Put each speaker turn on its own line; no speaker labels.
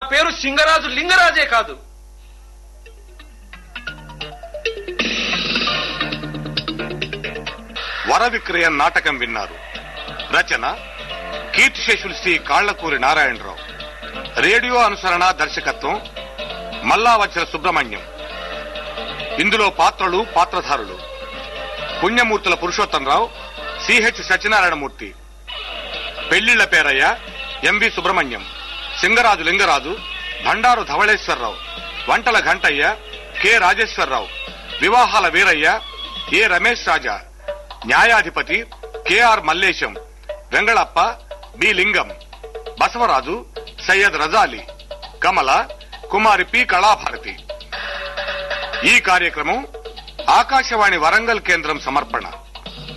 పేరు సింగరాజు లింగరాజే కాదు
వర విక్రయం నాటకం విన్నారు రచన కీర్తిశేషులు శ్రీ కాళ్లకూరి నారాయణరావు రేడియో అనుసరణ దర్శకత్వం మల్లావచ్చల సుబ్రహ్మణ్యం ఇందులో పాత్రలు పాత్రధారులు పుణ్యమూర్తుల Purushottam Rao C H Satyanarayanamurthy Pellilla Perayya M V Subrahmanyam Singaraju Lingaraju Bhandaru Dhavaleswararao Vantala Ghantayya K Rajeswara Rao వివాహాల వీరయ్య ఏ రమేష్ రాజా న్యాయాధిపతి KR Mallesham Vengalappa B Lingam Basavaraju Syed Rajali Kamala Kumari P Kalabharati ఈ కార్యక్రమం ఆకాశవాణి వరంగల్ కేంద్రం సమర్పణ